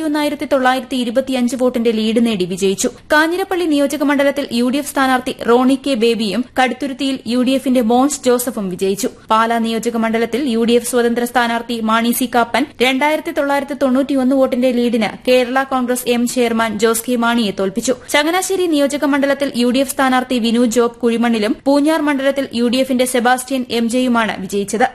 നാൽപ്പത്തിയൊന്നായിരത്തി തൊള്ളായിരത്തി ഇരുപത്തിയഞ്ച് വോട്ടിന്റെ ലീഡ് നേടി വിജയിച്ചു കാഞ്ഞിരപ്പള്ളി നിയോജക മണ്ഡലത്തിൽ യു ഡി എഫ് സ്ഥാനാർത്ഥി റോണി കെ ബേബിയും കടുത്തുരുത്തിയിൽ യു ഡി എഫിന്റെ മോൻസ് ജോസഫും വിജയിച്ചു പാലാ നിയോജക മണ്ഡലത്തിൽ യു ഡി എഫ് സ്വതന്ത്ര സ്ഥാനാർത്ഥി മാണി സി കാപ്പൻ രണ്ടായിരത്തി തൊള്ളായിരത്തി തൊണ്ണൂറ്റിയൊന്ന് വോട്ടിന്റെ ലീഡിന് Kerala Congress M chairman Jose K മാണിയെ തോൽപ്പിച്ചു ചങ്ങനാശ്ശേരി നിയോജക മണ്ഡലത്തിൽ യു ഡി എഫ് സ്ഥാനാർത്ഥി വിനു ജോബ് കുഴിമണ്ണിലും പൂഞ്ഞാർ മണ്ഡലത്തിൽ യു ഡി എഫിന്റെ സെബാസ്റ്റ്യൻ എം ജെയുമാണ് വിജയിച്ചത്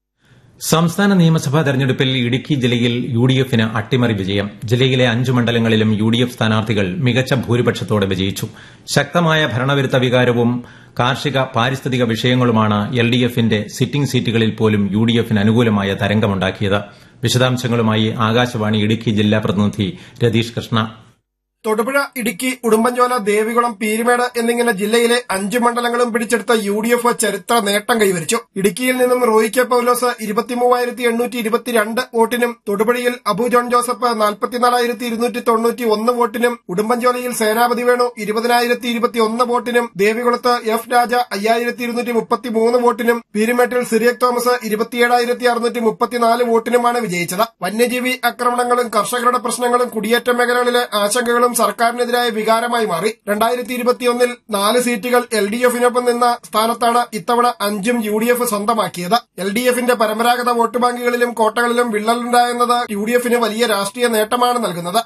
സംസ്ഥാന നിയമസഭാ തെരഞ്ഞെടുപ്പിൽ ഇടുക്കി ജില്ലയിൽ യു ഡി എഫിന് അട്ടിമറി വിജയം ജില്ലയിലെ അഞ്ച് മണ്ഡലങ്ങളിലും യു ഡി എഫ് സ്ഥാനാർത്ഥികൾ മികച്ച ഭൂരിപക്ഷത്തോടെ വിജയിച്ചു ശക്തമായ ഭരണവിരുദ്ധ വികാരവും കാർഷിക പാരിസ്ഥിതിക വിഷയങ്ങളുമാണ് എൽ ഡി എഫിന്റെ സിറ്റിംഗ് സീറ്റുകളിൽ പോലും യു ഡി എഫിന് അനുകൂലമായ തരംഗമുണ്ടാക്കിയത് വിശദാംശങ്ങളുമായി ആകാശവാണി ഇടുക്കി ജില്ലാ പ്രതിനിധി രതീഷ് കൃഷ്ണ തൊടുപുഴ ഇടുക്കി ഉടുമ്പൻചോല ദേവികുളം പീരുമേട് എന്നിങ്ങനെ ജില്ലയിലെ അഞ്ച് മണ്ഡലങ്ങളും പിടിച്ചെടുത്ത യു ഡി എഫ് ചരിത്ര നേട്ടം കൈവരിച്ചു ഇടുക്കിയിൽ നിന്നും റോയി കെ പൌലോസ് ഇരുപത്തിമൂവായിരത്തി എണ്ണൂറ്റി ഇരുപത്തിരണ്ട് വോട്ടിനും തൊടുപുഴയിൽ അബു ജോൺ ജോസഫ് നാൽപ്പത്തിനാലായിരത്തി ഇരുന്നൂറ്റി തൊണ്ണൂറ്റി ഒന്ന് വോട്ടിനും ഉടുമ്പൻചോലയിൽ സേനാപതി വേണു ഇരുപതിനായിരത്തി ഇരുപത്തി ഒന്ന് വോട്ടിനും ദേവികുളത്ത് എഫ് രാജ അയ്യായിരത്തി ഇരുന്നൂറ്റി മുപ്പത്തി മൂന്ന് വോട്ടിനും പീരുമേട്ടിൽ സിറിയക് തോമസ് ഇരുപത്തിയേഴായിരത്തി അറുന്നൂറ്റി മുപ്പത്തിനാല് വോട്ടിനുമാണ് വിജയിച്ചത് വന്യജീവി ആക്രമണങ്ങളും കർഷകരുടെ പ്രശ്നങ്ങളും കുടിയേറ്റ മേഖലകളിലെ ആശങ്കകളും സർക്കാരിനെതിരായ വികാരമായി മാറി രണ്ടായിരത്തി ഇരുപത്തിയൊന്നിൽ നാല് സീറ്റുകൾ എൽ ഡി എഫിനൊപ്പം നിന്ന സ്ഥാനത്താണ് ഇത്തവണ അഞ്ചും യു ഡി എഫ് സ്വന്തമാക്കിയത് എൽ ഡി എഫിന്റെ പരമ്പരാഗത വോട്ട് ബാങ്കുകളിലും കോട്ടകളിലും വിള്ളലുണ്ടായെന്നത് യു ഡി എഫിന് വലിയ രാഷ്ട്രീയ നേട്ടമാണ് നൽകുന്നത്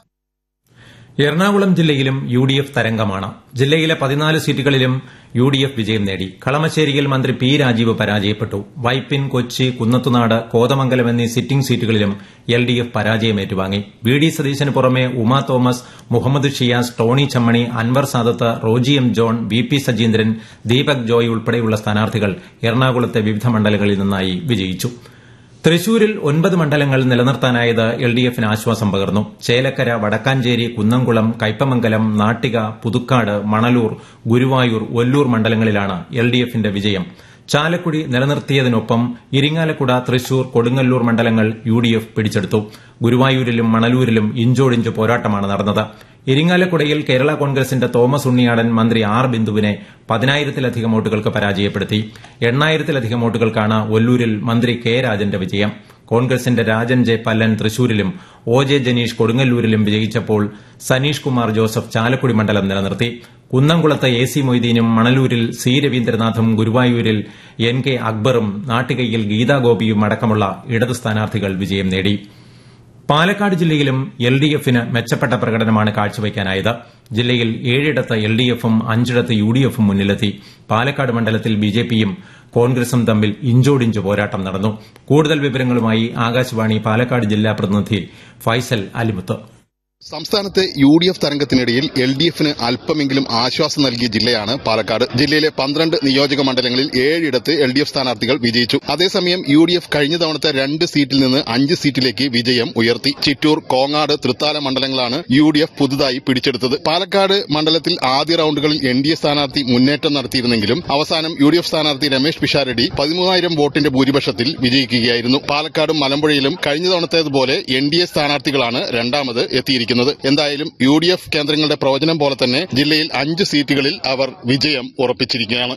എറണാകുളം ജില്ലയിലും യു ഡി എഫ് തരംഗമാണ് ജില്ലയിലെ പതിനാല് സീറ്റുകളിലും യു ഡി എഫ് വിജയം നേടി കളമശ്ശേരിയിൽ മന്ത്രി പി രാജീവ് പരാജയപ്പെട്ടു വൈപ്പിൻ കൊച്ചി കുന്നത്തുനാട് കോതമംഗലം എന്നീ സിറ്റിംഗ് സീറ്റുകളിലും എൽ ഡി എഫ് പരാജയം ഏറ്റുവാങ്ങി വി ഡി സതീശന് പുറമെ Uma Thomas Muhammad Shiyas Tony Chammany Anwar Sadath Roji M John V P Sajeendran Deepak Joy ഉൾപ്പെടെയുള്ള സ്ഥാനാർത്ഥികൾ എറണാകുളത്തെ വിവിധ മണ്ഡലങ്ങളിൽ നിന്നായി വിജയിച്ചു തൃശൂരിൽ ഒൻപത് മണ്ഡലങ്ങൾ നിലനിർത്താനായത് എൽ ഡി എഫിന് ആശ്വാസം പകർന്നു ചേലക്കര വടക്കാഞ്ചേരി കുന്നംകുളം കയ്പമംഗലം നാട്ടിക പുതുക്കാട് മണലൂർ ഗുരുവായൂർ ഒല്ലൂർ മണ്ഡലങ്ങളിലാണ് എൽ ഡി എഫിന്റെ വിജയം ചാലക്കുടി നിലനിർത്തിയതിനൊപ്പം ഇരിങ്ങാലക്കുട തൃശൂർ കൊടുങ്ങല്ലൂർ മണ്ഡലങ്ങൾ യു ഡി എഫ് പിടിച്ചെടുത്തു ഗുരുവായൂരിലും മണലൂരിലും ഇഞ്ചോടിഞ്ച് പോരാട്ടമാണ് നടന്നത് ഇരിങ്ങാലക്കുടയിൽ കേരള കോൺഗ്രസിന്റെ തോമസ് ഉണ്ണിയാടൻ മന്ത്രി ആർ ബിന്ദുവിനെ പതിനായിരത്തിലധികം വോട്ടുകൾക്ക് പരാജയപ്പെടുത്തി എണ്ണായിരത്തിലധികം വോട്ടുകൾക്കാണ് ഒല്ലൂരിൽ മന്ത്രി കെ രാജന്റെ വിജയം കോൺഗ്രസിന്റെ രാജൻ ജെ പല്ലൻ തൃശൂരിലും ഒ ജെ ജനീഷ് കൊടുങ്ങല്ലൂരിലും വിജയിച്ചപ്പോൾ സനീഷ് കുമാർ ജോസഫ് ചാലക്കുടി മണ്ഡലം നിലനിർത്തി കുന്നംകുളത്ത് എ സി മൊയ്തീനും മണലൂരിൽ സി രവീന്ദ്രനാഥും ഗുരുവായൂരിൽ എൻ കെ അക്ബറും നാട്ടികയിൽ ഗീതാഗോപിയും അടക്കമുള്ള ഇടത് സ്ഥാനാർത്ഥികൾ വിജയം നേടി പാലക്കാട് ജില്ലയിലും എൽ ഡി എഫിന് മെച്ചപ്പെട്ട പ്രകടനമാണ് കാഴ്ചവയ്ക്കാനായത് ജില്ലയിൽ ഏഴിടത്ത് എൽ ഡി എഫും അഞ്ചിടത്ത് യു ഡി എഫും മുന്നിലെത്തി പാലക്കാട് മണ്ഡലത്തിൽ ബി ജെ പിയും കോൺഗ്രസും തമ്മിൽ ഇഞ്ചോടിഞ്ച് പോരാട്ടം നടന്നു കൂടുതൽ വിവരങ്ങളുമായി ആകാശവാണി പാലക്കാട് ജില്ലാ പ്രതിനിധി ഫൈസൽ അലിമുത്ത് സംസ്ഥാനത്തെ യു ഡി എഫ് തരംഗത്തിനിടയിൽ എൽ ഡി എഫിന് അല്പമെങ്കിലും ആശ്വാസം നൽകിയ ജില്ലയാണ് പാലക്കാട് ജില്ലയിലെ പന്ത്രണ്ട് നിയോജക മണ്ഡലങ്ങളിൽ ഏഴിടത്ത് എൽ ഡി എഫ് സ്ഥാനാർത്ഥികൾ വിജയിച്ചു അതേസമയം യു ഡി എഫ് കഴിഞ്ഞ തവണത്തെ രണ്ട് സീറ്റിൽ നിന്ന് അഞ്ച് സീറ്റിലേക്ക് വിജയം ഉയർത്തി ചിറ്റൂർ കോങ്ങാട് തൃത്താല മണ്ഡലങ്ങളാണ് യു ഡി എഫ് പുതുതായി പിടിച്ചെടുത്തത് പാലക്കാട് മണ്ഡലത്തിൽ ആദ്യ റൌണ്ടുകളിൽ എൻ ഡി എ സ്ഥാനാർത്ഥി മുന്നേറ്റം നടത്തിയിരുന്നെങ്കിലും അവസാനം യു ഡി എഫ് സ്ഥാനാർത്ഥി രമേശ് പിഷാരടി പതിമൂവായിരം വോട്ടിന്റെ ഭൂരിപക്ഷത്തിൽ വിജയിക്കുകയായിരുന്നു പാലക്കാടും മലമ്പുഴയിലും കഴിഞ്ഞ തവണത്തേതുപോലെ എൻ ഡി എ സ്ഥാനാർത്ഥികളാണ് രണ്ടാമത് എത്തിയിരിക്കുന്നത് ഇരിക്കുന്നത് എന്തായാലും യു ഡി എഫ് കേന്ദ്രങ്ങളുടെ പ്രവചനം പോലെ തന്നെ ജില്ലയിൽ അഞ്ച് സീറ്റുകളിൽ അവർ വിജയം ഉറപ്പിച്ചിരിക്കുകയാണ്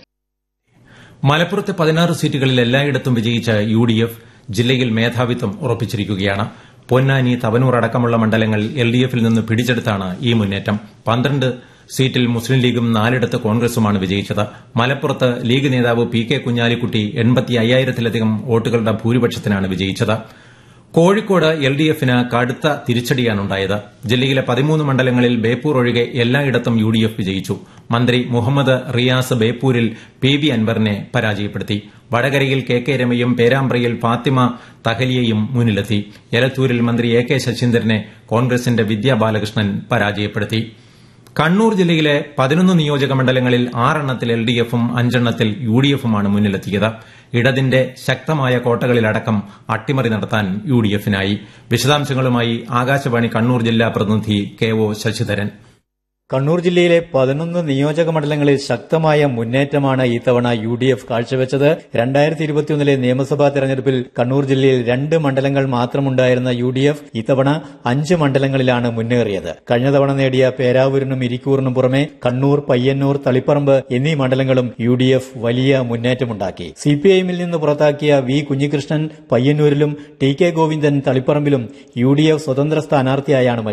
മലപ്പുറത്തെ പതിനാറ് സീറ്റുകളിൽ എല്ലായിടത്തും വിജയിച്ച യു ഡി എഫ് ജില്ലയിൽ മേധാവിത്വം ഉറപ്പിച്ചിരിക്കുകയാണ് പൊന്നാനി തവനൂർ അടക്കമുള്ള മണ്ഡലങ്ങൾ എൽ ഡി എഫിൽ നിന്ന് പിടിച്ചെടുത്താണ് ഈ മുന്നേറ്റം പന്ത്രണ്ട് സീറ്റിൽ മുസ്ലിം ലീഗും നാലിടത്ത് കോൺഗ്രസുമാണ് വിജയിച്ചത് മലപ്പുറത്ത് ലീഗ് നേതാവ് പി കെ കുഞ്ഞാലിക്കുട്ടി എൺപത്തി അയ്യായിരത്തിലധികം വോട്ടുകളുടെ ഭൂരിപക്ഷത്തിനാണ് വിജയിച്ചത് കോഴിക്കോട് എൽ ഡി എഫിന് കടുത്ത തിരിച്ചടിയാണുണ്ടായത് ജില്ലയിലെ പതിമൂന്ന് മണ്ഡലങ്ങളിൽ ബേപ്പൂർ ഒഴികെ എല്ലായിടത്തും യു ഡി എഫ് വിജയിച്ചു മന്ത്രി മുഹമ്മദ് റിയാസ് ബേപ്പൂരിൽ പി വി അൻവറിനെ പരാജയപ്പെടുത്തി വടകരയിൽ കെ കെ രമയും പേരാമ്പ്രയിൽ ഫാത്തിമ തഹലിയയും മുന്നിലെത്തി എലത്തൂരിൽ മന്ത്രി എ കെ ശശീന്ദ്രനെ കോൺഗ്രസിന്റെ വിദ്യാ ബാലകൃഷ്ണൻ പരാജയപ്പെടുത്തി കണ്ണൂർ ജില്ലയിലെ പതിനൊന്ന് നിയോജക മണ്ഡലങ്ങളിൽ ആറെണ്ണത്തിൽ എൽ ഡി എഫും അഞ്ചെണ്ണത്തിൽ യു ഡി എഫുമാണ് മുന്നിലെത്തിയത് ഇടതിന്റെ ശക്തമായ കോട്ടകളിലടക്കം അട്ടിമറി നടത്താൻ യു ഡി എഫിനായി വിശദാംശങ്ങളുമായി ആകാശവാണി കണ്ണൂർ ജില്ലാ പ്രതിനിധി കെ ഒ ശശിധരൻ കണ്ണൂർ ജില്ലയിലെ പതിനൊന്ന് നിയോജക മണ്ഡലങ്ങളിൽ ശക്തമായ മുന്നേറ്റമാണ് ഇത്തവണ യു ഡി എഫ് കാഴ്ചവെച്ചത് രണ്ടായിരത്തി ഇരുപത്തിയൊന്നിലെ നിയമസഭാ തെരഞ്ഞെടുപ്പിൽ കണ്ണൂർ ജില്ലയിൽ രണ്ട് മണ്ഡലങ്ങൾ മാത്രമുണ്ടായിരുന്ന യു ഡി എഫ് ഇത്തവണ അഞ്ച് മണ്ഡലങ്ങളിലാണ് മുന്നേറിയത് കഴിഞ്ഞ തവണ നേടിയ പേരാവൂരിനും ഇരിക്കൂറിനും പുറമെ കണ്ണൂർ പയ്യന്നൂർ തളിപ്പറമ്പ് എന്നീ മണ്ഡലങ്ങളും യു ഡി എഫ് വലിയ മുന്നേറ്റമുണ്ടാക്കി സി പി ഐഎമ്മിൽ നിന്ന് പുറത്താക്കിയ വി കുഞ്ഞികൃഷ്ണൻ പയ്യന്നൂരിലും ടി കെ ഗോവിന്ദൻ തളിപ്പറമ്പിലും യു ഡി എഫ് സ്വതന്ത്ര സ്ഥാനാർത്ഥിയായാണ്